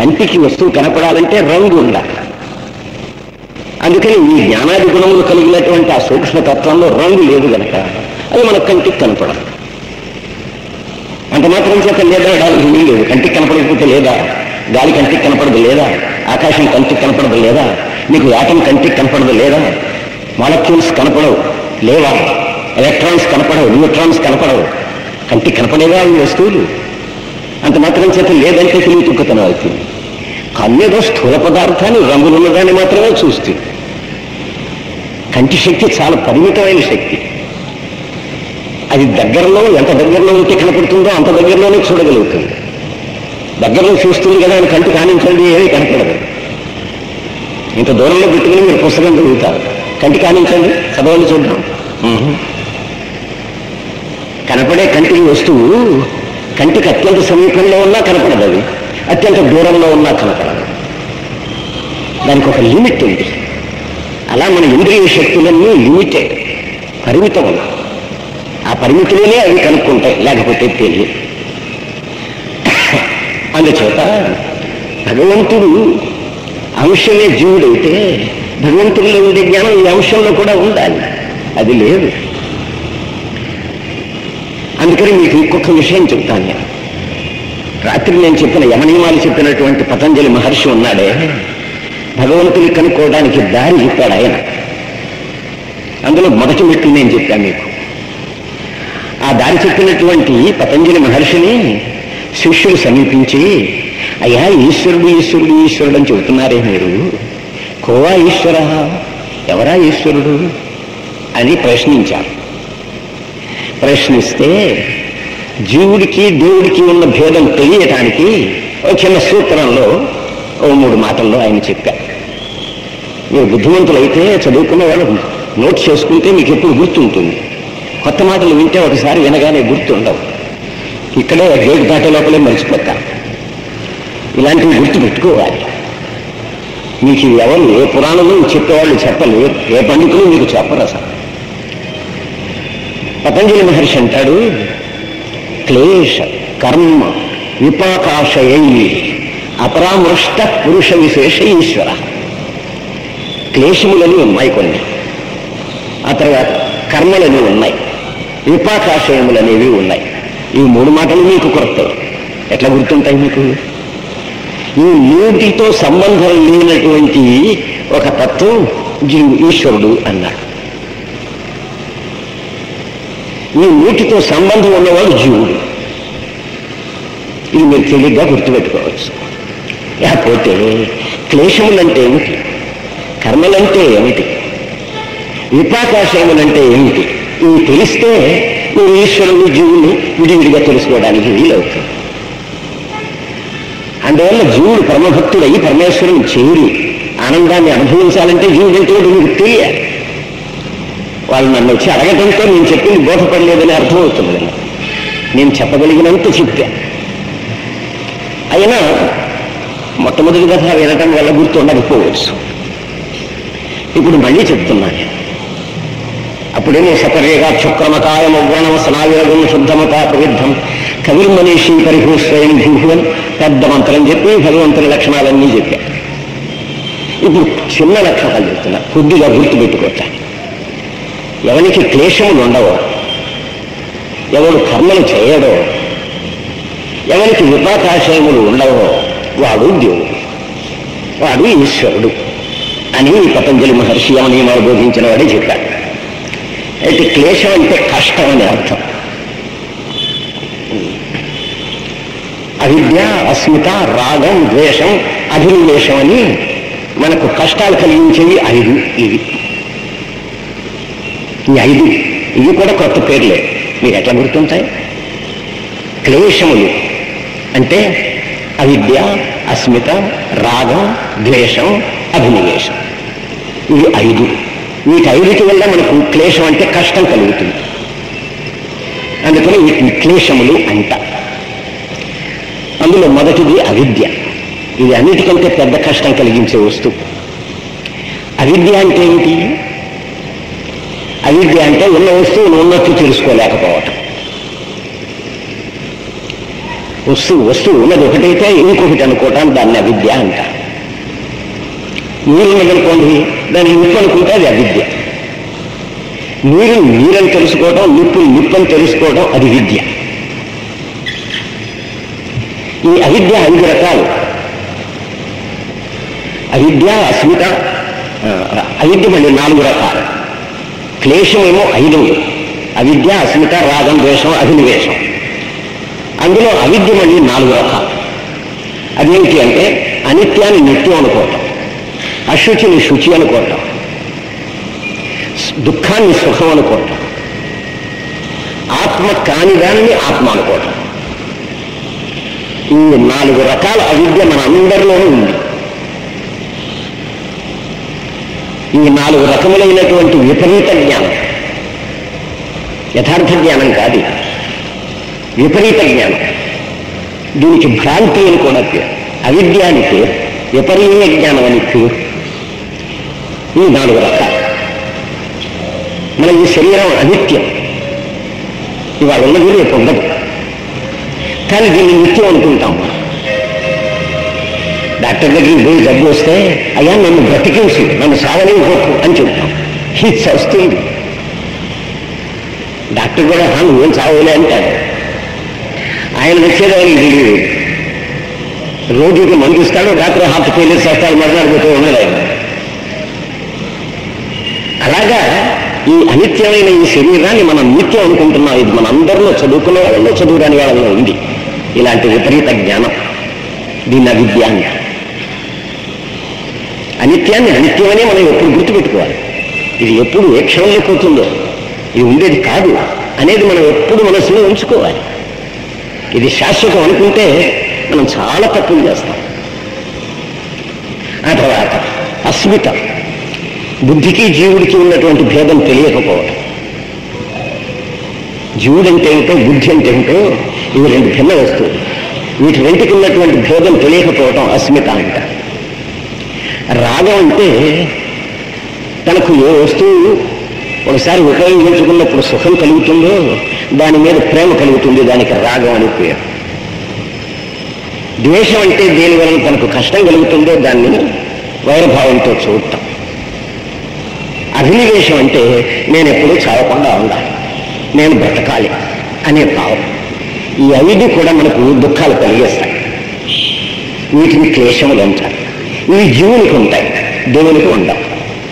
కంటికి వస్తువు కనపడాలంటే రంగు ఉండాలి అందుకని ఈ జ్ఞానాది గుణములు కలిగినటువంటి ఆ సూక్ష్మతత్వంలో రంగు లేదు గనక అది మన కంటికి కనపడదు అంత మాత్రం చేత లేదా ఏమీ లేదు కంటికి కనపడకపోతే లేదా గాలి కంటికి కనపడదు లేదా ఆకాశం కంటికి కనపడదు లేదా నీకు యాటం కంటికి కనపడదు లేదా మాలక్యూల్స్ కనపడవు లేవా ఎలక్ట్రాన్స్ కనపడవు న్యూట్రాన్స్ కనపడవు కంటికి కనపడేవా ఈ వస్తువులు అంత మాత్రం చేత లేదంటే తెలివి తుక్కుతనం అవుతుంది కన్నేదో స్థూల పదార్థాన్ని రంగులున్నదాన్ని మాత్రమే చూస్తుంది కంటి శక్తి చాలా పరిమితమైన శక్తి అది దగ్గరలో ఎంత దగ్గరలో ఉంటే కనపడుతుందో అంత దగ్గరలోనే చూడగలుగుతుంది దగ్గరలో చూస్తుంది కదా అని కంటి కానించండి ఏమీ కనపడదు ఇంత దూరంలో పెట్టుకుని మీరు పుస్తకం చదువుతారు కంటి కానించండి చదవండి చూద్దాం ఉహు. కనపడే కంటికి వస్తువు కంటికి అత్యంత సమీపంలో ఉన్నా కనపడదు అది అత్యంత దూరంలో ఉన్నా కనపడదు దానికి ఒక లిమిట్ ఉంది అలా మన ఇంద్రియ శక్తులన్నీ లిమిటెడ్ పరిమితం ఉన్నాయి ఆ పరిమితిలోనే అవి కనుక్కుంటాయి లేకపోతే తెలియదు అందుచేత భగవంతుడు అంశమే జీవుడైతే భగవంతుడిలో ఉండే జ్ఞానం ఈ అంశంలో కూడా ఉండాలి అది లేదు అందుకని మీకు ఇంకొక విషయం చెప్తాను నేను రాత్రి నేను చెప్పిన యమనియమాలు చెప్పినటువంటి పతంజలి మహర్షి ఉన్నాడే భగవంతుని కనుక్కోవడానికి దారి చెప్పాడు ఆయన అందులో మొదటి మెట్టు నేను చెప్పాను మీకు ఆ దారి చెప్పినటువంటి పతంజలి మహర్షిని శిష్యులు సమీపించి అయ్యా ఈశ్వరుడు ఈశ్వరుడు ఈశ్వరుడు అని చెబుతున్నారే మీరు కోవా ఈశ్వర ఎవరా ఈశ్వరుడు అని ప్రశ్నించారు ప్రశ్నిస్తే జీవుడికి దేవుడికి ఉన్న భేదం తెలియటానికి ఒక చిన్న సూత్రంలో ఓ మూడు మాటల్లో ఆయన చెప్పారు మీరు బుద్ధిమంతులైతే చదువుకున్న వాళ్ళు నోట్ చేసుకుంటే మీకు ఎప్పుడు గుర్తుంటుంది కొత్త మాటలు వింటే ఒకసారి వినగానే గుర్తుండవు ఇక్కడే గేట్ దాటే లోపలే మర్చిపోతారు ఇలాంటివి గుర్తు పెట్టుకోవాలి మీకు ఎవరు ఏ పురాణంలో చెప్పేవాళ్ళు చెప్పలేరు ఏ పండితులు మీకు చెప్పరు అసలు పతంజలి మహర్షి అంటాడు క్లేశ కర్మ విపాకాశయై అపరామృష్ట పురుష విశేష ఈశ్వర క్లేశములని ఉన్నాయి కొన్ని ఆ తర్వాత కర్మలని ఉన్నాయి విపాకాశయములనేవి ఉన్నాయి ఈ మూడు మాటలు మీకు కొరత ఎట్లా గుర్తుంటాయి మీకు ఈ మూటితో సంబంధం లేనటువంటి ఒక తత్వం జీవు ఈశ్వరుడు అన్నాడు ఈ మూటితో సంబంధం ఉన్నవాడు జీవుడు ఇది మీరు తెలియగా గుర్తుపెట్టుకోవచ్చు లేకపోతే క్లేశములంటే ఏమిటి కర్మలంటే ఏమిటి విపాకాశయములంటే ఏమిటి ఇవి తెలిస్తే మీరు ఈశ్వరుడు జీవుని విడివిడిగా తెలుసుకోవడానికి వీలవుతుంది అందువల్ల జీవుడు పరమభక్తుడై పరమేశ్వరుని చేరి ఆనందాన్ని అనుభవించాలంటే జీవుడు ఏంటో మీకు తెలియాలి వాళ్ళు నన్ను వచ్చి అడగటంతో నేను చెప్పింది బోధపడలేదని అర్థమవుతుంది కదా నేను చెప్పగలిగినంత చెప్పా అయినా మొట్టమొదటి కథ వినటం వల్ల గుర్తు ఉండకపోవచ్చు ఇప్పుడు మళ్ళీ చెప్తున్నాను నేను. అప్పుడేమో సపరేగా చుక్రమకాయ మౌగణం స్నావిరగం శుద్ధమత ప్రవిద్ధం కవిర్మనీషి పరిభూస్వయం భూహువన్ పెద్ద మంత్రం చెప్పి భగవంతుని లక్షణాలన్నీ చెప్పా ఇప్పుడు చిన్న లక్షణాలు చెప్తున్నా కొద్దిగా గుర్తుపెట్టుకోవటానికి ఎవరికి క్లేశములు ఉండవో ఎవడు కర్మలు చేయడో ఎవరికి విపాకాశయములు ఉండవో వాడు దేవుడు వాడు ఈశ్వరుడు అని పతంజలి మహర్షి నియమాలు బోధించిన వాడే చెప్పాడు అయితే క్లేశం అంటే కష్టం అని అర్థం అవిద్య అస్మిత రాగం ద్వేషం అభినివేశం అని మనకు కష్టాలు కలిగించేవి ఐదు ఇవి ఈ ఐదు ఇవి కూడా కొత్త పేర్లే మీరు ఎట్లా గుర్తుంటాయి క్లేశములు అంటే అవిద్య అస్మిత రాగం ద్వేషం అభినివేశం ఇవి ఐదు వీటి ఐదుటి వల్ల మనకు క్లేశం అంటే కష్టం కలుగుతుంది అందుకని వీటిని క్లేశములు అంట అందులో మొదటిది అవిద్య ఇది అన్నిటికంటే పెద్ద కష్టం కలిగించే వస్తువు అవిద్య అంటే ఏమిటి అవిద్య అంటే ఉన్న వస్తువును ఉన్నట్టు తెలుసుకోలేకపోవటం వస్తువు వస్తువు ఉన్నది ఒకటైతే ఇంకొకటి అనుకోవటం దాన్ని అవిద్య అంటారు నీరు ఉన్నదనుకోండి దాన్ని నిప్పు అనుకుంటే అది అవిద్య నీరు నీరని తెలుసుకోవడం నిప్పు నిప్పని తెలుసుకోవడం అది విద్య ఈ అవిద్య ఐదు రకాలు అవిద్య అస్మిత ఆ, అవిద్య మళ్ళీ నాలుగు రకాలు క్లేశమేమో ఐదు అవిద్య అస్మిత రాగం ద్వేషం అభినివేశం అందులో అవిద్య మళ్ళీ నాలుగు రకాలు అదేంటి అంటే అనిత్యాన్ని నిత్యం అనుకోవటం అశుచిని శుచి అనుకోవటం దుఃఖాన్ని సుఖం అనుకోవటం ఆత్మ కానిదాన్ని ఆత్మ అనుకోవటం ఈ నాలుగు రకాల అవిద్య మన అందరిలోనూ ఉంది ఈ నాలుగు రకములైనటువంటి విపరీత జ్ఞానం యథార్థ జ్ఞానం కాదు ఇది. విపరీత జ్ఞానం దీనికి భ్రాంతి అని కూడా పేరు అవిద్య అని పేరు విపరీయ జ్ఞానం అని పేరు ఈ నాలుగు రకాలు మన ఈ శరీరం అనిత్యం ఇవాళ ఉన్నది రేపు ఉండదు కానీ దీన్ని నిత్యం అనుకుంటాం మనం డాక్టర్ దగ్గరికి పోయి జబ్బు వస్తే అయ్యా నన్ను బ్రతికించు నన్ను సాగలేకపోకు అని చెప్తాం ఇది వస్తుంది డాక్టర్ కూడా "హా, నువ్వేం చావలే అంటాడు ఆయన వచ్చేది ఆయనకి తెలియదు రోగికి మందు ఇస్తాడు రాత్రి హార్ట్ ఫెయిలియర్ చేస్తాడు మరణాడిపోతూ ఉన్నాడు ఆయన అలాగా ఈ అనిత్యమైన ఈ శరీరాన్ని మనం నిత్యం అనుకుంటున్నాం ఇది మన అందరిలో చదువుకున్న వాళ్ళలో చదువురాని వాళ్ళలో ఉంది ఇలాంటి విపరీత జ్ఞానం దీన్ని అవిద్య అంటారు అనిత్యాన్ని అనిత్యమనే మనం ఎప్పుడు గుర్తుపెట్టుకోవాలి ఇది ఎప్పుడు ఏ క్షణంలో పోతుందో ఇది ఉండేది కాదు అనేది మనం ఎప్పుడు మనసులో ఉంచుకోవాలి ఇది శాశ్వతం అనుకుంటే మనం చాలా తప్పులు చేస్తాం ఆ తర్వాత అస్మిత బుద్ధికి జీవుడికి ఉన్నటువంటి భేదం తెలియకపోవడం జీవుడంటే ఏమిటో బుద్ధి అంటే ఏమిటో ఇవి రెండు భిన్న వస్తువులు వీటి రెంటికి ఉన్నటువంటి భేదం తెలియకపోవడం అస్మిత అంటారు రాగం అంటే తనకు ఏ వస్తువు ఒకసారి ఉపయోగించుకున్నప్పుడు సుఖం కలుగుతుందో దాని మీద ప్రేమ కలుగుతుంది దానికి రాగం అని పేరు ద్వేషం అంటే దేని వలన తనకు కష్టం కలుగుతుందో దాన్ని వైరభావంతో చూడటం అభినివేశం అంటే నేను ఎప్పుడూ చావకుండా ఉండాలి నేను బ్రతకాలి అనే భావం ఈ ఐదు కూడా మనకు దుఃఖాలు కలిగేస్తాయి వీటిని క్లేశములు అంటారు ఇవి జీవునికి ఉంటాయి దేవునికి ఉండవు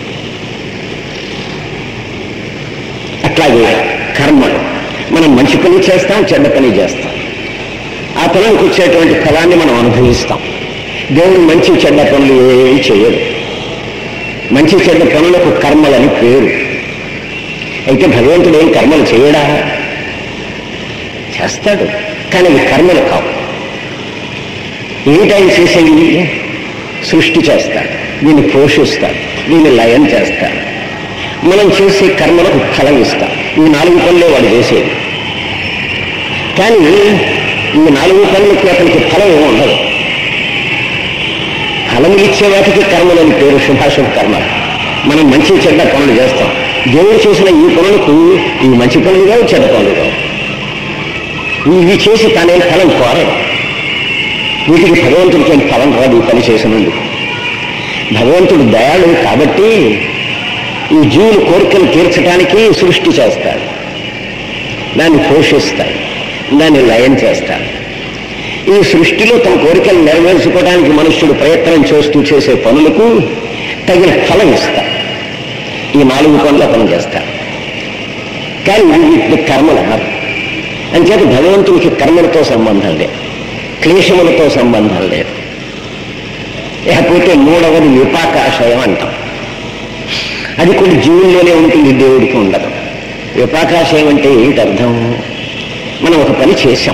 అట్లాగే కర్మలు మనం మంచి పని చేస్తాం చెడ్డ పని చేస్తాం ఆ పనులకు వచ్చేటువంటి ఫలాన్ని మనం అనుభవిస్తాం దేవుడు మంచి చెడ్డ పనులు ఏమి చేయడు మంచి చెడ్డ పనులకు కర్మలని పేరు అయితే భగవంతుడు ఏం కర్మలు చేయడా చేస్తాడు కానీ అవి కర్మలు కావు ఏమిటైనా చేసేవి సృష్టి చేస్తాడు దీన్ని పోషిస్తాడు దీన్ని లయం చేస్తాడు మనం చేసే కర్మలకు ఫలం ఇస్తాం ఈ నాలుగు పనులే వాడు చేసేది కానీ ఈ నాలుగు పనులకి అతనికి ఫలం ఏమి ఉండదు ఫలం ఇచ్చే వాటికి కర్మలని పేరు శుభాశుభ కర్మ మనం మంచి చెడ్డ పనులు చేస్తాం దేవుడు చేసిన ఈ పనులకు ఈ మంచి పనులు కావు చెడ్డ పనులు కావు ఇవి చేసి తానేం ఫలం కోరడు వీటికి భగవంతుడికి ఏం ఫలం రాదు ఈ పని చేసినందుకు భగవంతుడు దయాళువు కాబట్టి ఈ జీవుల కోరికలు తీర్చడానికి సృష్టి చేస్తాడు దాన్ని పోషిస్తాడు దాన్ని లయం చేస్తాడు ఈ సృష్టిలో తమ కోరికలు నెరవేర్చుకోవడానికి మనుష్యుడు ప్రయత్నం చేస్తూ చేసే పనులకు తగిన ఫలం ఇస్తాడు ఈ నాలుగు పనులు అతను చేస్తాడు కానీ వీటిని కర్మలు అన్నారు అంచేత భగవంతునికి కర్మలతో సంబంధం లేదు క్లేశములతో సంబంధం లేదు లేకపోతే మూడవది విపాకాశయం అంటాం అది కొన్ని జీవుల్లోనే ఉంటుంది దేవుడికి ఉండదు విపాకాశయం అంటే ఏంటి అర్థం మనం ఒక పని చేశాం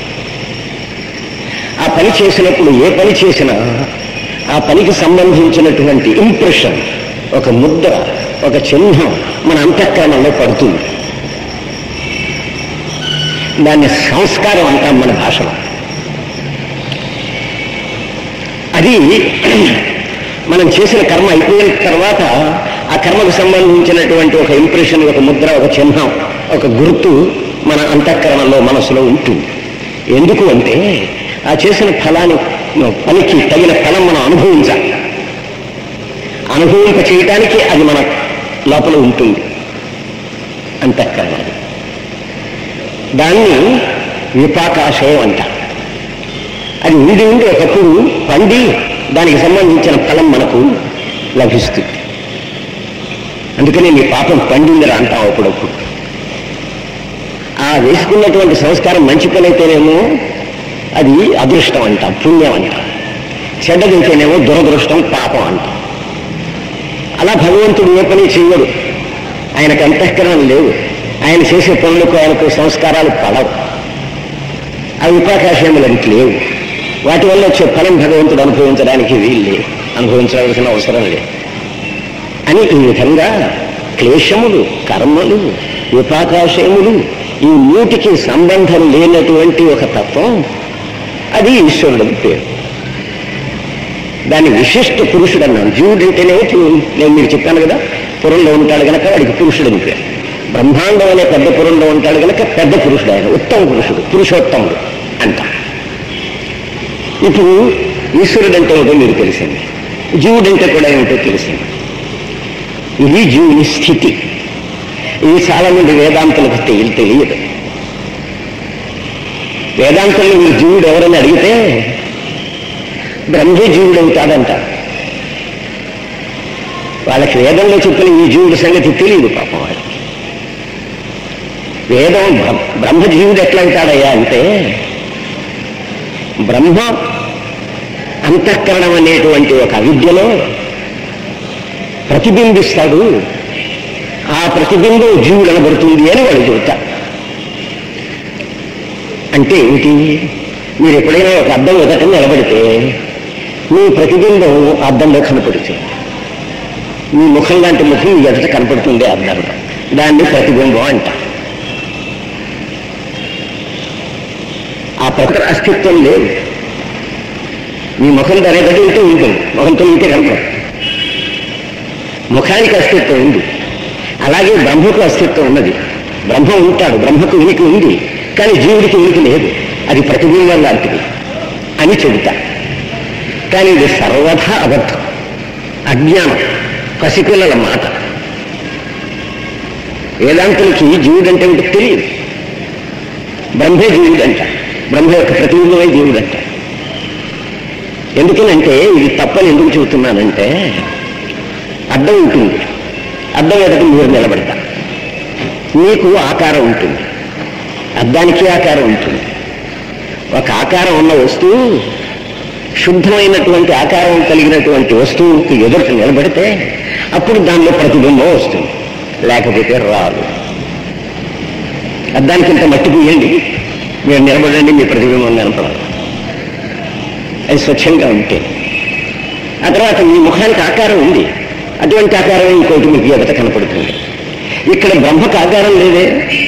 ఆ పని చేసినప్పుడు ఏ పని చేసినా ఆ పనికి సంబంధించినటువంటి ఇంప్రెషన్ ఒక ముద్ర ఒక చిహ్నం మన అంతఃకరణలో పడుతుంది దాన్ని సంస్కారం అంటాం మన భాషలో అది మనం చేసిన కర్మ అయిపోయిన తర్వాత ఆ కర్మకు సంబంధించినటువంటి ఒక ఇంప్రెషన్ ఒక ముద్ర ఒక చిహ్నం ఒక గుర్తు మన అంతఃకరణలో మనసులో ఉంటుంది ఎందుకు అంటే ఆ చేసిన ఫలాన్ని పనికి తగిన ఫలం మనం అనుభవించాలి అనుభవింప చేయటానికి అది మన లోపల ఉంటుంది అంతఃకరణ దాన్ని విపాకాశయం అంటారు అది ఉండి ఉండి ఒకప్పుడు పండి దానికి సంబంధించిన ఫలం మనకు లభిస్తుంది అందుకనే నీ పాపం పండిందిరా అంటాం అప్పుడప్పుడు ఆ వేసుకున్నటువంటి సంస్కారం మంచి పని అయితేనేమో అది అదృష్టం అంటాం పుణ్యం అంటాం చెడ్డదింటేనేమో దురదృష్టం పాపం అంటాం అలా భగవంతుడు ఏ పని చేయడు ఆయనకు అంతఃకరణ లేవు ఆయన చేసే పనులకు ఆయనకు సంస్కారాలు పడవు ఆ విపాకాశయములకు లేవు వాటి వల్ల వచ్చే ఫలం భగవంతుడు అనుభవించడానికి వీళ్ళు అనుభవించవలసిన అవసరం లేదు అని ఈ విధంగా క్లేశములు కర్మలు విపాకాశయములు ఈ మూటికి సంబంధం లేనటువంటి ఒక తత్వం అది ఈశ్వరుడు పేరు దాన్ని విశిష్ట పురుషుడు అన్నాను జీవుడు అంటేనే చూ- నేను మీకు చెప్పాను కదా పురంలో ఉంటాడు గనక వాడికి పురుషుడు అని పేరు బ్రహ్మాండం అనే పెద్ద పురంలో ఉంటాడు గనక పెద్ద పురుషుడు ఆయన ఉత్తమ పురుషుడు పురుషోత్తముడు అంట ఇప్పుడు ఈశ్వరుడు అంటే ఏమిటో మీకు తెలిసింది జీవుడు అంటే కూడా ఏమిటో తెలిసింది ఇది జీవుని స్థితి ఇది చాలా మంది వేదాంతులకు తెలి తెలియదు వేదాంతంలో మీరు జీవుడు ఎవరని అడిగితే బ్రహ్మే జీవుడు అవుతాడంట వాళ్ళకి వేదంలో చెప్పిన ఈ జీవుడి సంగతి తెలియదు పాపం వాళ్ళకి వేదం బ్ర- బ్రహ్మ జీవుడు ఎట్లా అవుతాడయ్యా అంటే బ్రహ్మ అంతఃకరణం అనేటువంటి ఒక అవిద్యలో ప్రతిబింబిస్తాడు ఆ ప్రతిబింబం జీవుడు అనబడుతుంది అని వాళ్ళు చెబుతారు అంటే ఏమిటి మీరు ఎప్పుడైనా ఒక అద్దం ఎదట నిలబడితే మీ ప్రతిబింబం అద్దంలో కనపడుతుంది మీ ముఖం లాంటి ముఖం మీ ఎదట కనపడుతుంది అద్దంలో దాన్ని ప్రతిబింబం అంట ఆ ప్రకృతి అస్తిత్వం లేదు మీ ముఖం ధరేటట్టు ఉంటే ఉంటుంది ముఖంతో ఉంటే కనపడదు ముఖానికి అస్తిత్వం ఉంది అలాగే బ్రహ్మకు అస్తిత్వం ఉన్నది బ్రహ్మ ఉంటాడు బ్రహ్మకు ఉనికి ఉంది కానీ జీవుడికి ఉనికి లేదు అది ప్రతిబింబం లాంటిది అని చెబుతా కానీ ఇది సర్వథా అబద్ధం అజ్ఞానం పసిపిల్లల మాట వేదాంతులకి జీవుడంటే ఏమిటో తెలియదు బ్రహ్మే జీవుడంట బ్రహ్మ యొక్క ప్రతిబింబమే జీవుడంట ఎందుకనంటే ఇది తప్పని ఎందుకు చెబుతున్నానంటే అడ్డం ఉంటుంది అద్దం ఎదుట మీరు నిలబడతా మీకు ఆకారం ఉంటుంది అద్దానికి ఆకారం ఉంటుంది ఒక ఆకారం ఉన్న వస్తువు శుద్ధమైనటువంటి ఆకారం కలిగినటువంటి వస్తువుకి ఎదుట నిలబడితే అప్పుడు దానిలో ప్రతిబింబం వస్తుంది లేకపోతే రాదు అద్దానికి ఇంత మట్టి పూయండి మీరు నిలబడండి మీ ప్రతిబింబం కనపడదు అది స్వచ్ఛంగా ఉంటే ఆ తర్వాత మీ ముఖానికి ఆకారం ఉంది అటువంటి ఆకారం ఇంకోటి మీకు ఎదట కనపడుతుంది ఇక్కడ బ్రహ్మకు ఆకారం లేదే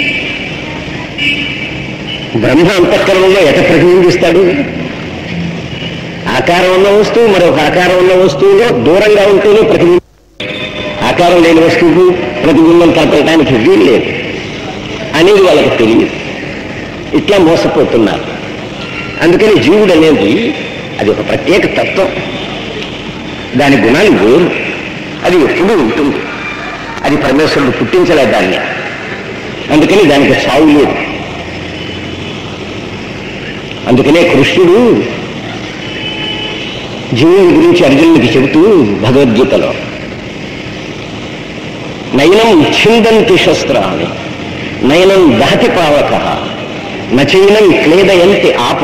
బ్రహ్మ అంతఃకరణలో ఎట ప్రతిబింబిస్తాడు ఆకారం ఉన్న వస్తువు మరొక ఆకారం ఉన్న వస్తువులో దూరంగా ఉంటేనే ప్రతిబింబం ఆకారం లేని వస్తువు ప్రతిబింబం కలపడానికి వీలు లేదు అనేది వాళ్ళకి తెలియదు ఇట్లా మోసపోతున్నారు అందుకని జీవుడు అనేది అది ఒక ప్రత్యేక తత్వం దాని గుణాలు వేరు అది ఎప్పుడూ ఉంటుంది అది పరమేశ్వరుడు పుట్టించలేదు దాన్ని అందుకని దానికి సాగు లేదు అందుకనే కృష్ణుడు జీవుని గురించి అర్జునుడికి చెబుతూ భగవద్గీతలో నయనం ఛిందంతి శస్త్రాన్ని నయనం దహతి పావక నచైనం క్లేదయంతి ఆప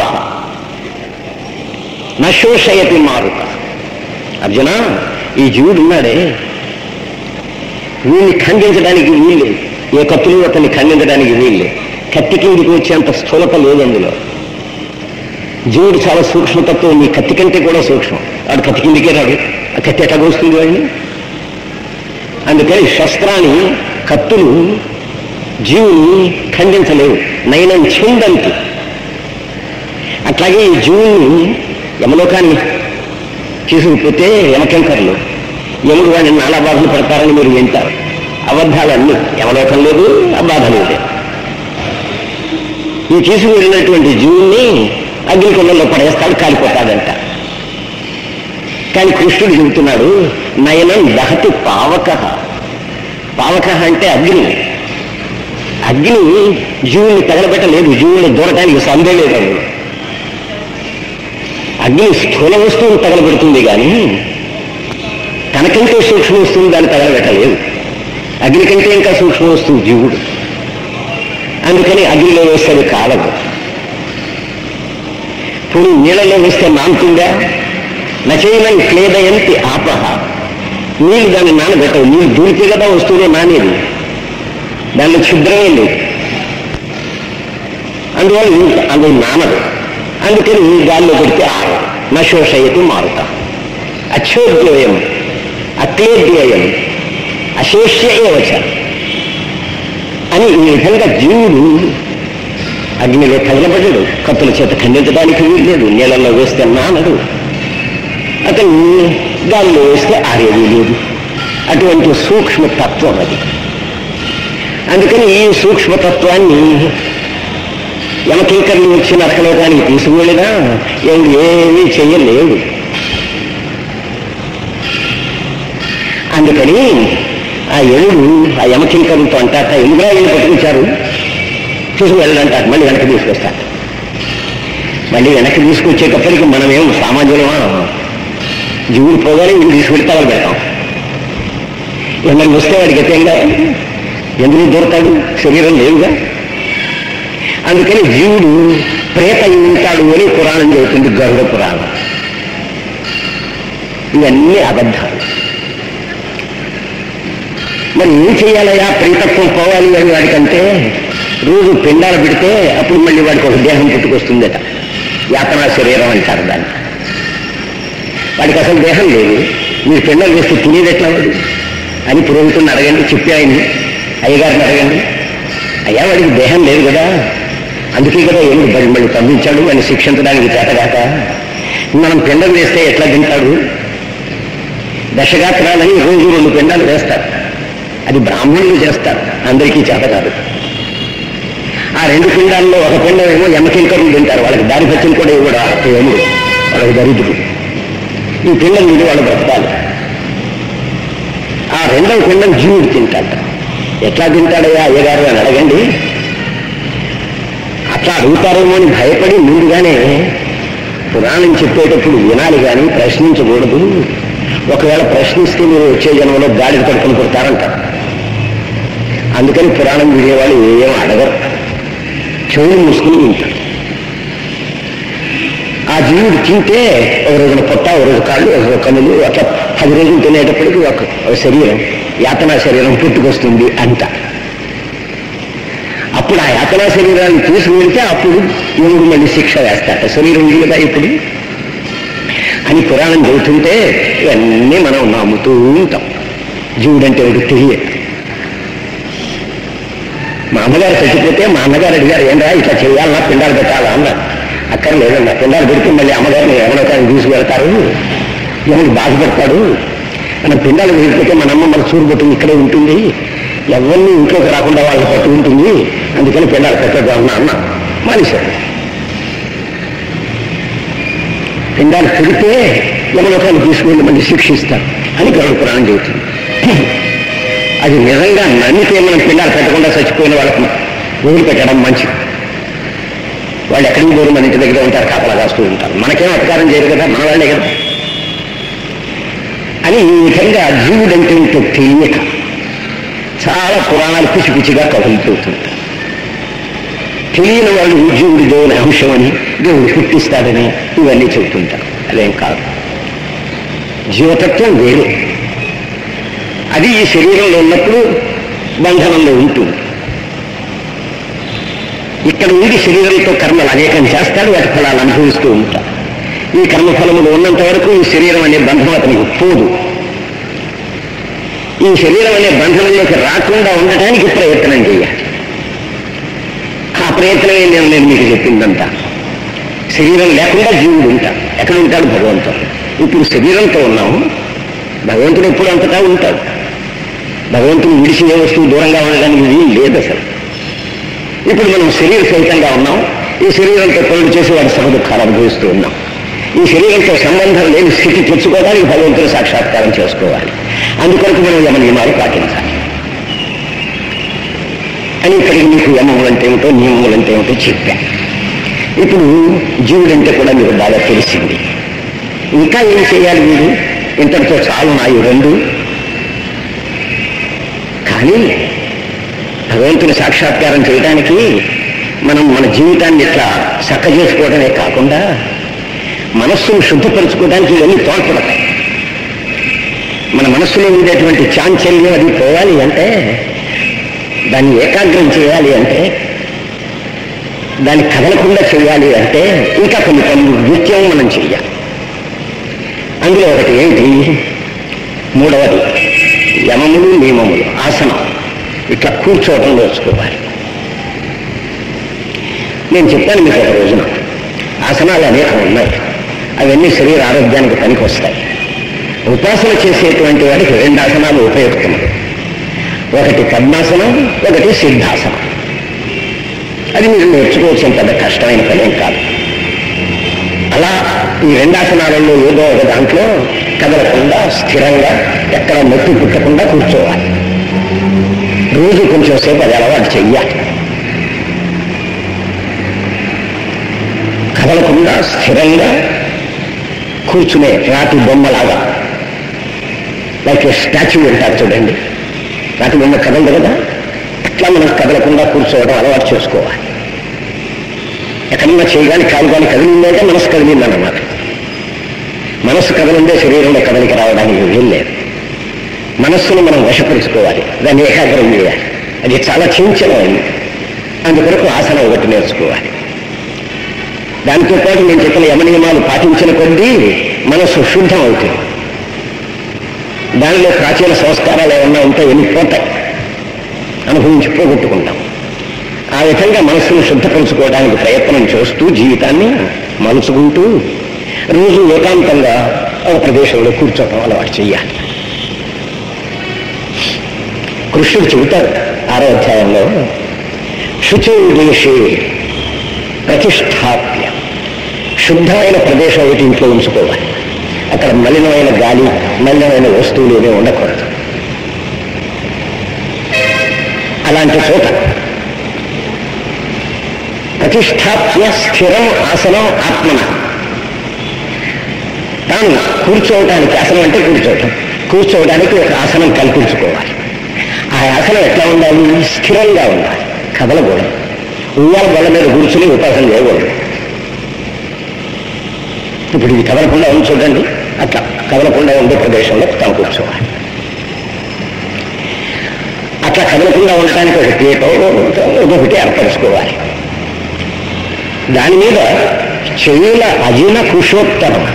నశోషయతి మారుత అర్జున ఈ జీవుడు ఉన్నాడే వీడిని ఖండించడానికి వీల్లేదు ఏ కత్తులు అతన్ని ఖండించడానికి వీల్లేదు కత్తి కిందికి వచ్చేంత స్థూలత లేదు అందులో జీవుడు చాలా సూక్ష్మతత్వం నీ కత్తి కంటే కూడా సూక్ష్మం వాడు కత్తి కిందికే రాడు ఆ కత్తి ఎట్లా కోస్తుంది వాడిని అందుకని శస్త్రాన్ని కత్తులు జీవుని ఖండించలేవు నయనం చిందంతి అట్లాగే ఈ జీవుని యమలోకాన్ని తీసుకుపోతే యమకెంకర్లు యముడు వాడిని నానా బాధలు పడతారని మీరు వింటారు అబద్ధాలన్నీ యమలోకం లేదు ఆ బాధ లేదు ఈ తీసుకువెళ్ళినటువంటి జీవుణ్ణి ఆ అగ్నికొండంలో పడేస్తాడు కాలిపోతాడంట కానీ కృష్ణుడు చెబుతున్నాడు నయనం దహతి పావక పావక అంటే అగ్ని అగ్ని జీవుల్ని తగలబెట్టలేదు జీవుల్ని దూరటానికి సందే లేదు అందులో. అగ్ని స్థూల వస్తువును తగలబెడుతుంది కానీ తనకంటే సూక్ష్మ వస్తువుని దాన్ని తగలబెట్టలేదు అగ్ని కంటే ఇంకా సూక్ష్మ వస్తువు జీవుడు అందుకని అగ్నిలో వేస్తే అది కాలదు పోనీ నీళ్ళలో వేస్తే నానుతుందా నచైనం క్లేదయంతి ఆపహ నీళ్ళు దాన్ని నానబెట్టవు నీళ్ళు దూరితే కదా వస్తువులో నానేది దానిలో ఛిద్రమే లేదు అందువల్ల ఇంక- అది నానదు అందుకని గాల్లో పెడితే ఆరదు నశోషయతి మారుత అచ్చోద్యోయం అక్లేద్యోయం అశేష్య ఏవచ అని ఈ విధంగా జీవుడు అగ్నిలో తగలబడడు కత్తుల చేత ఖండించడానికి వీల్లేదు నీళ్ళల్లో వేస్తే నానడు అతను గాల్లో వేస్తే ఆరేది లేదు అటువంటి సూక్ష్మతత్వం అది అందుకని ఈ సూక్ష్మతత్వాన్ని యమకింకర్లు వచ్చి నరకలోకానికి తీసుకువెళ్ళినా ఎవడు ఏమీ చెయ్యలేడు అందుకని ఆ ఎలుడు ఆ యమకింకరులతో అంటాట ఎందుకులా వెళ్ళి పట్టుకొచ్చారు తీసుకు వెళ్ళడంటారు మళ్ళీ వెనక్కి తీసుకొస్తారు మళ్ళీ వెనక్కి తీసుకొచ్చేటప్పటికి మనమేం సామాన్యులమా జీవుడు పోగానే వీళ్ళు తీసుకెళ్తే వాళ్ళు పెడతాం ఏమన్నా వస్తే వాడికి ఎత్తేంగా ఎందుకు దొరకాడు శరీరం లేవుగా అందుకని జీవుడు ప్రేత అయి ఉంటాడు అని పురాణం చెబుతుంది గరుడ పురాణం ఇవన్నీ అబద్ధాలు మరి ఏం చేయాలయ్యా ప్రేతత్వం పోవాలి అని వాడికంటే రోజు పిండాలు పెడితే అప్పుడు మళ్ళీ వాడికి ఒక దేహం పుట్టుకొస్తుందట యాతనా శరీరం అంటారు దాన్ని వాడికి అసలు దేహం లేదు మీరు పిండాలు వేస్తే తినేది ఎట్లా వాడు అని పురోహితుడిని అడగండి చెప్పి ఆయన్ని అయ్యగారిని అడగండి అయ్యా వాడికి దేహం లేదు కదా అందుకే కదా ఏమి బడి మళ్ళీ పంపించాడు అని శిక్షించడానికి చేతగాక మనం పిండం వేస్తే ఎట్లా తింటాడు దశగాత్రాలని రోజు రెండు పిండాలు వేస్తారు అది బ్రాహ్మణులు చేస్తారు అందరికీ చేత కాదు ఆ రెండు పిండాల్లో ఒక పిండం ఏమో ఎమ్మకింకరులు తింటారు వాళ్ళకి దారి పచ్చిన కూడా ఇవ్వడు ఆ ఏముడు వాళ్ళకి దరిద్రుడు ఈ పిండం తిని వాళ్ళు బ్రతకాలి ఆ రెండవ పిండం జీవుడు తింటాడు ఎట్లా తింటాడయ్యా అయ్యగారు అని అడగండి అట్లా అడుగుతారేమో అని భయపడి ముందుగానే పురాణం చెప్పేటప్పుడు వినాలి కానీ ప్రశ్నించకూడదు ఒకవేళ ప్రశ్నిస్తే మీరు వచ్చే జన్మలో గాడిద కడుపుని కొడతారంటారు అందుకని పురాణం వినేవాళ్ళు ఏం అడగరు చెవులు మూసుకుని వింటారు ఆ జీవుడు తింటే ఒక రోజున పొట్ట ఒక రోజు కాళ్ళు ఒక రోజు కన్నులు అట్లా పది రోజులు తినేటప్పటికి ఒక ఒక శరీరం యాతనా శరీరం పుట్టుకొస్తుంది అంట అప్పుడు ఆ యాతనా శరీరాన్ని తీసుకువెళ్తే అప్పుడు దేవుడు మళ్ళీ శిక్ష వేస్తాట శరీరం ఉంది కదా ఇప్పుడు అని పురాణం చెబుతుంటే ఇవన్నీ మనం నమ్ముతూ ఉంటాం జీవుడంటే ఒకటి తెలియదు మా అమ్మగారు చచ్చిపోతే మా అన్నగారు అడిగారు ఏంరా ఇట్లా చేయాలన్నా పిండాలు పెట్టాలా అన్నారు అక్కడ లేదన్నా పిండాలు పెడితే మళ్ళీ అమ్మగారిని ఎవరికాన్ని తీసుకువెళ్తారు ఎవరికి బాధపడతాడు మన పిండాలు వేయకపోతే మన అమ్మ మన చూరుబొట్టు ఇక్కడే ఉంటుంది ఎవరిని ఇంట్లోకి రాకుండా వాళ్ళకి పట్టు ఉంటుంది అందుకని పిండాలు పెట్టద్దాం అన్న అన్న మానేశాడు పిండాలు పెడితే యమలోకాన్ని తీసుకువెళ్ళి మళ్ళీ శిక్షిస్తారు అని గరుడ పురాణం చెబుతుంది అది నిజంగా నమ్మితే మనం పిండాలు పెట్టకుండా చచ్చిపోయిన వాళ్ళకి వదిలిపెట్టడం మంచిది వాళ్ళు ఎక్కడికి పోరు మన ఇంటి దగ్గర ఉంటారు కాపలా కాస్తూ ఉంటారు మనకేం అపకారం చేయరు కదా మన వాళ్ళే కదా అని ఈ విధంగా జీవుడంటే ఏంటో తెలియక చాలా పురాణాలు పిచ్చి పిచ్చిగా కదులుతుంటారు తెలియని వాళ్ళు జీవుడు దేవుని అంశం అని దేవుడు పుట్టిస్తాడని ఇవన్నీ చెబుతుంటారు అదేం కాదు జీవతత్వం వేరే అది ఈ శరీరంలో ఉన్నప్పుడు బంధనంలో ఉంటుంది ఇక్కడ ఉండి శరీరంతో కర్మలు అనేకం చేస్తాడు వాటి ఫలాలు అనుభవిస్తూ ఉంటాడు ఈ కర్మఫలములు ఉన్నంత వరకు ఈ శరీరం అనే బంధం అతనికి పోదు ఈ శరీరం అనే బంధనంలోకి రాకుండా ఉండటానికి ప్రయత్నం చేయాలి ఆ ప్రయత్నమే నేను నేను మీకు చెప్పిందంతా శరీరం లేకుండా జీవుడు ఉంటాడు ఎక్కడ ఉంటాడు భగవంతుడు ఇప్పుడు శరీరంతో ఉన్నాము భగవంతుడు ఎప్పుడు అంతటా ఉంటాడు భగవంతుడు విడిచి ఏ వస్తువు దూరంగా ఉండడానికి వీలు లేదు అసలు ఇప్పుడు మనం శరీర సహితంగా ఉన్నాం ఈ శరీరంతో పనులు చేసి వాడి సుఖ దుఃఖాలు అనుభవిస్తూ ఉన్నాం ఈ శరీరంతో సంబంధం లేని స్థితి తెచ్చుకోవడానికి భగవంతుని సాక్షాత్కారం చేసుకోవాలి అందుకొరకు మనం యమ నియమాలు పాటించాలి అని ఇక్కడికి మీకు యమములు అంటే ఏమిటో నియమములు అంటే ఏమిటో చెప్పా ఇప్పుడు జీవుడంటే కూడా మీకు బాగా తెలిసింది ఇంకా ఏం చేయాలి వీడు ఇంతటితో చాలు నాయు రెండు కానీ భగవంతుని సాక్షాత్కారం చేయడానికి మనం మన జీవితాన్ని ఇట్లా చక్క చేసుకోవడమే కాకుండా మనస్సును శుద్ధపరచుకోవడానికి ఇవన్నీ తోడ్పడతాయి మన మనస్సులో ఉండేటువంటి చాంచల్యం అది పోవాలి అంటే దాన్ని ఏకాగ్రం చేయాలి అంటే దాన్ని కదలకుండా చేయాలి అంటే ఇంకా కొన్ని పనులు నిత్యం మనం చెయ్యాలి అందులో ఒకటి ఏంటి మూడవది యమములు నియమములు ఆసనం ఇట్లా కూర్చోవటం నేర్చుకోవాలి నేను చెప్పాను మీకు ఒక రోజున ఆసనాలు అనేకం ఉన్నాయి అవన్నీ శరీర ఆరోగ్యానికి పనికి వస్తాయి ఉపాసన చేసేటువంటి వాడికి రెండు ఆసనాలు ఉపయుక్తములు ఒకటి పద్మాసనం ఒకటి సిద్ధాసనం అది మీరు నేర్చుకోవాల్సిన పెద్ద కష్టమైన పనేం కాదు అలా ఈ రెండాసనాలలో ఏదో ఒక దాంట్లో కదలకుండా స్థిరంగా ఎక్కడ నొప్పి పుట్టకుండా కూర్చోవాలి రోజు కొంచెం సేపు అది అలవాటు చెయ్యాలి కదలకుండా స్థిరంగా కూర్చునే రాతి బొమ్మలాగా లైక్ స్టాచ్యూ అంటారు చూడండి రాతి బొమ్మ కదలదు కదా అట్లా మనం కదలకుండా కూర్చోవడం అలవాటు చేసుకోవాలి ఎక్కడన్నా చేయగాని కాలు కానీ కదిలిందంటే మనసు కదిలిందన్నమాట మనస్సు కదలిందే శరీరంలో కదలిక రావడానికి వీలు లేదు మనస్సును మనం వశపరుచుకోవాలి దాన్ని ఏకాగ్రం చేయాలి అది చాలా చంచలమైంది అందుకొరకు ఆసనం ఒకటి నేర్చుకోవాలి దానితో పాటు నేను చెప్పిన యమనియమాలు పాటించిన కొద్దీ మనస్సు శుద్ధం అవుతుంది దానిలో ప్రాచీన సంస్కారాలు ఏమన్నా ఉంటే వెళ్ళిపోతాయి అనుభవించి పోగొట్టుకుంటాం ఆ విధంగా మనస్సును శుద్ధపరుచుకోవడానికి ప్రయత్నం చేస్తూ జీవితాన్ని మలుచుకుంటూ రోజు ఏకాంతంగా ఒక ప్రదేశంలో కూర్చోవడం అలవాటు చెయ్యాలి కృష్ణుడు చెబుతారు ఆరో అధ్యాయంలో శుచోదేశే ప్రతిష్టాప్య శుద్ధమైన ప్రదేశం ఒకటి ఇంట్లో ఉంచుకోవాలి అక్కడ మలినమైన గాలి మలినమైన వస్తువులు ఏమీ ఉండకూడదు అలాంటి చోట ప్రతిష్టాప్య స్థిరం ఆసనం ఆత్మన తాను కూర్చోవడానికి ఆసనం అంటే కూర్చోవటం కూర్చోవడానికి ఒక ఆసనం కల్పించుకోవాలి ఆ ఆసనం ఎట్లా ఉండాలి స్థిరంగా ఉండాలి కదలకూడదు ఉయ్యాల గొల్ల మీద కూర్చుని ఉపాసన చేయకూడదు ఇప్పుడు ఇది కదలకుండా ఉంది చూడండి అట్లా కదలకుండా ఉండే ప్రదేశంలో తాను కూర్చోవాలి అట్లా కదలకుండా ఉండటానికి ఒక పీటో ఒకటి ఏర్పరచుకోవాలి దాని మీద చెయ్యుల అజిన కుషోత్తరం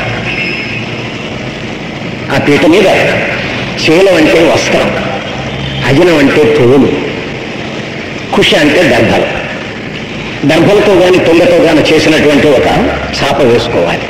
ఆ పీట మీద శీలం అంటే వస్త్రం అజనం అంటే తోలు కుష అంటే దర్భలు దర్భలతో కానీ తొండతో కానీ చేసినటువంటి ఒక చాప వేసుకోవాలి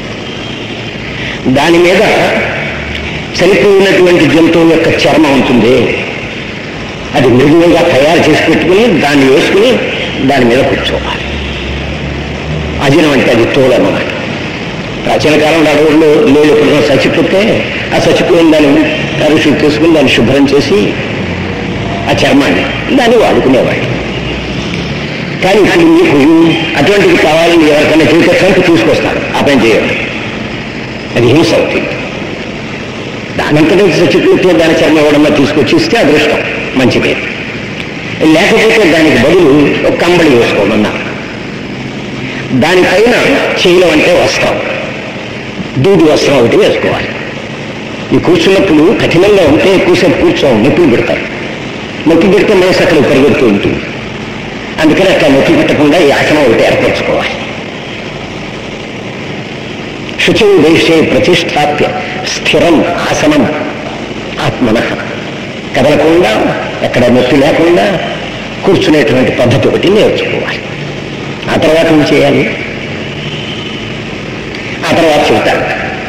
దాని మీద చనిపోయినటువంటి జంతువు యొక్క చర్మం ఉంటుంది అది మృదువుగా తయారు చేసి పెట్టుకుని దాన్ని వేసుకుని దాని మీద కూర్చోవాలి అజనం అంటే అది తోలు అన్నమాట ప్రాచీన కాలంలో అడవుల్లో నీళ్ళు ఎప్పుడైనా చచ్చిపోతే ఆ చచ్చిపోయిన దాన్ని కరుషులు తీసుకుని దాన్ని శుభ్రం చేసి ఆ చర్మాన్ని దాన్ని వాడుకునేవాడు కానీ ఇప్పుడు మీకు అటువంటివి కావాలని ఎవరికైనా చేస్తే చంపి తీసుకొస్తారు ఆ పని చేయండి అది హింస అవుతుంది దానంతటే చచ్చిపోతే దాని చర్మం ఎవడన్నా తీసుకొచ్చి ఇస్తే అదృష్టం మంచిదే లేకపోతే దానికి బదులు ఒక కంబళి వేసుకోమన్నా దానిపైన చేయడం అంటే వస్త్రం దూది వస్త్రం ఒకటి వేసుకోవాలి ఈ కూర్చున్నప్పుడు కఠినంగా ఉంటే ఎక్కువసేపు కూర్చోం నొప్పులు పెడతారు నొప్పి పెడితే మనసు అక్కడ పరిగెడుతూ ఉంటుంది అందుకని అట్లా నొప్పి పెట్టకుండా ఈ ఆసనం ఒకటి ఏర్పరచుకోవాలి శుచి దేశే ప్రతిష్టాప్య స్థిరం ఆసనం ఆత్మన కదలకుండా ఎక్కడ నొప్పి లేకుండా కూర్చునేటువంటి పద్ధతి ఒకటి నేర్చుకోవాలి ఆ తర్వాత ఏం చేయాలి ఆ తర్వాత చెబుతాను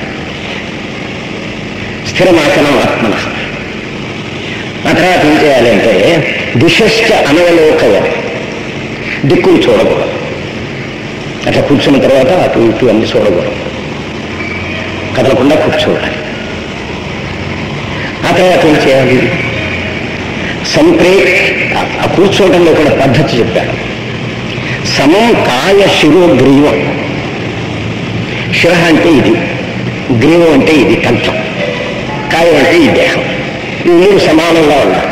స్థిరమాసనం ఆత్మన ఆ తర్వాత ఏం చేయాలి అంటే దిశశ్చ అనవలోకయ దిక్కులు చూడకూడదు అట్లా కూర్చున్న తర్వాత అటు ఇటు అన్ని చూడకూడదు కదలకుండా కూర్చోవాలి ఆ తర్వాత ఏం చేయాలి సంప్రే ఆ కూర్చోవడంలో కూడా పద్ధతి చెప్పాడు సమం కాయ శిరో గ్రీవం శిర అంటే ఇది గ్రీవం అంటే ఇది కంఠం కాయం అంటే ఈ దేహం ఈ మూడు సమానంగా ఉన్నాయి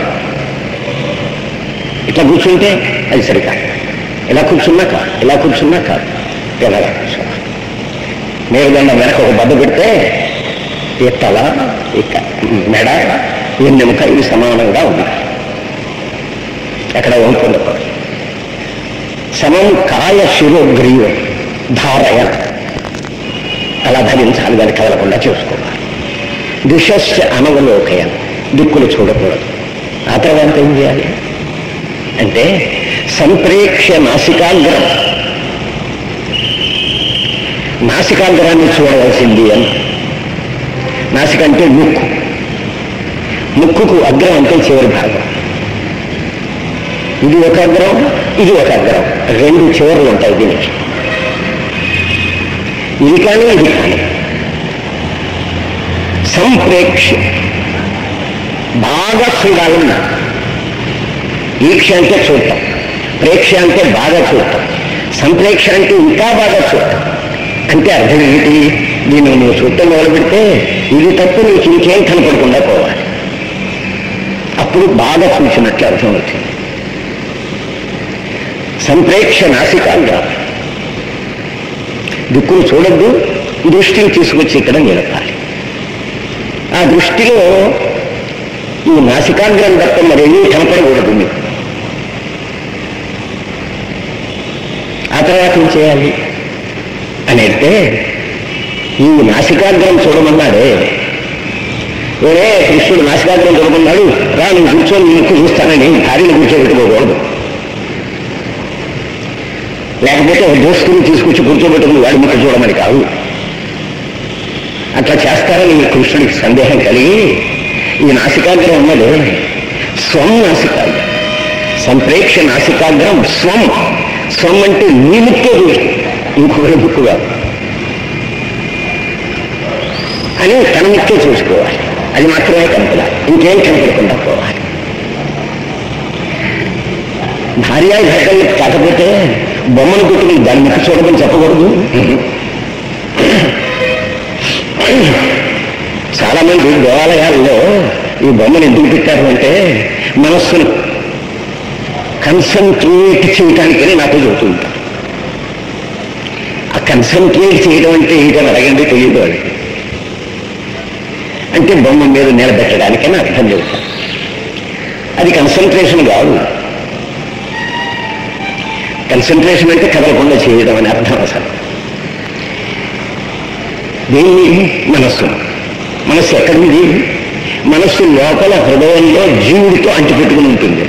ఇట్లా కూర్చుంటే అది సరికాదు ఇలా కూర్చున్నా కాదు ఇలా కూర్చున్నా కాదు ఇలా కూర్చోవాలి మేరుదండ వెనక ఒక బద్ద పెడితే ఈ తల ఇక మెడ ఎన్నెముక ఇవి సమానంగా ఉన్నాయి ఎక్కడ వంపుండకూడదు సమం కాయ శిరోగ్రీవం ధారయ అలా ధరించాలి దాన్ని కదలకుండా చూసుకోవాలి దిశశ్చ అనవలోకయం దిక్కులు చూడకూడదు ఆ తర్వాత ఏం చేయాలి అంటే సంప్రేక్ష నాసికాగ్రం నాసికాగ్రాన్ని చూడవలసింది అని నాసిక అంటే ముక్కు ముక్కుకు అగ్రం అంటే చివరి భాగం ఇది ఒక అగ్రం ఇది ఒక అగ్రం రెండు చివర్లు ఉంటాయి దీనికి ఇది కానీ ఇది కానీ సంప్రేక్ష బాగా చూడాలన్నా ఈక్ష అంటే చూడటం ప్రేక్ష అంటే బాగా చూడటం సంప్రేక్ష అంటే ఇంకా బాగా చూడటం అంటే అర్థం ఏంటి నేను నువ్వు చూడటం మొదలు పెడితే ఇది తప్పు నీకు ఇంకేం కనపడకుండా పోవాలి అప్పుడు బాగా చూసినట్లు అర్థం అవుతుంది సంప్రేక్ష నాసికాగ్ర దిక్కులు చూడద్దు దృష్టిని తీసుకొచ్చి ఇక్కడ నిలపాలి ఆ దృష్టిలో ఈ నాసికాగ్రం తప్ప మరేమీ కనపడకూడదు మీకు ఆ తర్వాత ఏం చేయాలి అని అంటే ఈ నాసికాగ్రం చూడమన్నాడే వేరే కృష్ణుడు నాసికాగ్రం చూడమన్నాడు రా నువ్వు కూర్చొని నీ ముక్కు చూస్తానని భార్యను కూర్చోబెట్టుకోకూడదు లేకపోతే ఒక దోస్తుని తీసుకొచ్చి కూర్చోబెట్టుకుని వాడి ముక్కు చూడమని కాదు అట్లా చేస్తారని కృష్ణుడికి సందేహం కలిగి ఈ నాసికాగ్రం ఉన్నది స్వం నాసికాగ్రం సంప్రేక్ష నాసికాగ్రం స్వం స్వం అంటే నీ ముక్కే చూసి ఇంకొకరి ముక్కు కాదు అని తన ముక్కే చూసుకోవాలి అది మాత్రమే కనపడాలి ఇంకేం కనపడకుండా పోవాలి భార్య భర్తలు కాకపోతే బొమ్మను పెట్టుకుని దాని ముక్కు చూడమని చెప్పకూడదు చాలా మంది దేవాలయాల్లో ఈ బొమ్మను ఎందుకు పెట్టారు అంటే మనస్సును కన్సన్ట్రేట్ చేయటానికని నాకు చెబుతుంటారు ఆ కన్సన్ట్రేట్ చేయడం అంటే ఏంటని అడగండి తెలియదు వాళ్ళకి అంటే బొమ్మ మీద నిలబెట్టడానికని అర్థం చెబుతాను అది కన్సన్ట్రేషన్ కాదు కన్సన్ట్రేషన్ అంటే కదలకుండా చేయడం అని అర్థం అసలు దీన్ని మనస్సు మనస్సు ఎక్కడుంది మనస్సు లోపల హృదయంలో జీవుడితో అంటిపెట్టుకుని ఉంటుంది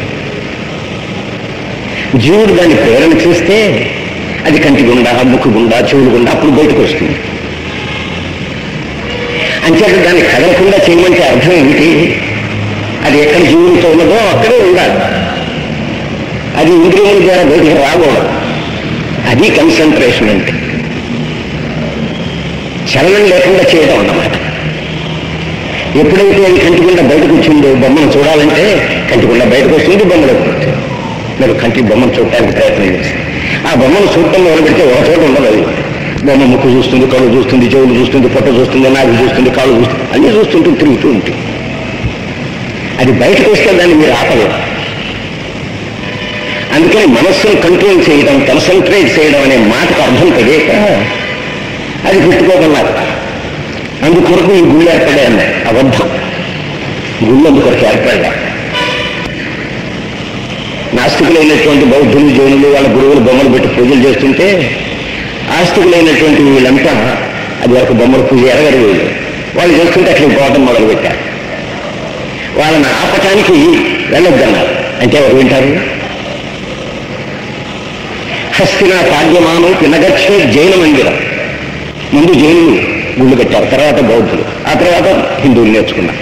జీవుడు దాన్ని ప్రేరణ చేస్తే అది కంటి గుండా ముక్కు గుండా చెవులు గుండా అప్పుడు బయటకు వస్తుంది అంచేత దాన్ని కదలకుండా చేయమంటే అర్థం ఏమిటి అది ఎక్కడ జీవులతో ఉన్నదో అక్కడే ఉండాలి అది ఇంద్రియముల ద్వారా బయటికి రాకూడదు అది కన్సన్ట్రేషన్ అంటే చలనం లేకుండా చేయడం అన్నమాట ఎప్పుడైతే అది కంటికుండా బయటకు వచ్చిందో బొమ్మను చూడాలంటే కంటికుండా బయటకు వస్తుంది బొమ్మలో ఉంటుంది మీరు కంటి బొమ్మను చూడటానికి ప్రయత్నం చేస్తారు ఆ బొమ్మను చూడటం మొదలు పెడితే ఒక చోట ఉండదు అది బొమ్మ ముక్కు చూస్తుంది కళ్ళు చూస్తుంది చెవులు చూస్తుంది పొట్ట చూస్తుంది నాలుగు చూస్తుంది కాళ్ళు చూస్తుంది అన్నీ చూస్తుంటూ తిరుగుతూ ఉంటుంది అది బయటకు వస్తే దాన్ని మీరు ఆపలేరు అందుకని మనస్సును కంట్రోల్ చేయడం కన్సన్ట్రేట్ చేయడం అనే మాటకు అర్థం తెలియక అది పెట్టుకోగలరు అందుకొరకు ఈ గుళ్ళు ఏర్పడే అన్నాయి అబద్ధం గుళ్ళు అందుకొరకు ఏర్పడ్డా నాస్తికులైనటువంటి బౌద్ధులు జైనులు వాళ్ళ గురువులు బొమ్మలు పెట్టి పూజలు చేస్తుంటే ఆస్తికులైనటువంటి వీళ్ళంతా అది ఒక బొమ్మల పూజ ఎరగరు వీళ్ళు వాళ్ళు చేస్తుంటే అక్కడికి పోవటం మొదలుపెట్టారు వాళ్ళని ఆపటానికి వెళ్ళొద్దన్నారు అంటే ఎవరు వింటారు హస్తినా పాద్యమానం పినగచ్చే జైన మందిరం ముందు జైనులు గుళ్ళు కట్టారు తర్వాత బౌద్ధులు ఆ తర్వాత హిందువులు నేర్చుకున్నారు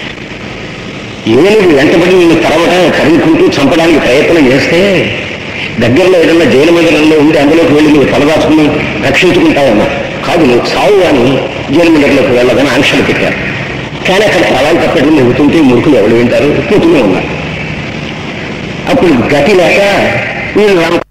ఏనుగు వెంటబడి నిన్ను తరవటం తరుముకుంటూ చంపడానికి ప్రయత్నం చేస్తే దగ్గరలో ఏదన్నా జైలు మందిరంలో ఉండి అందులోకి వెళ్ళి నువ్వు తలదాచుకుని రక్షించుకుంటావేమో కాదు నువ్వు చావు అని జైలు మందిరంలోకి వెళ్ళదని ఆంక్షలు పెట్టారు కానీ అక్కడ తలాలు తప్పటి నవ్వుతుంటే మురుకులు ఎవరు వింటారు కూతునే ఉన్నారు అప్పుడు గతి లేక వీళ్ళు రామ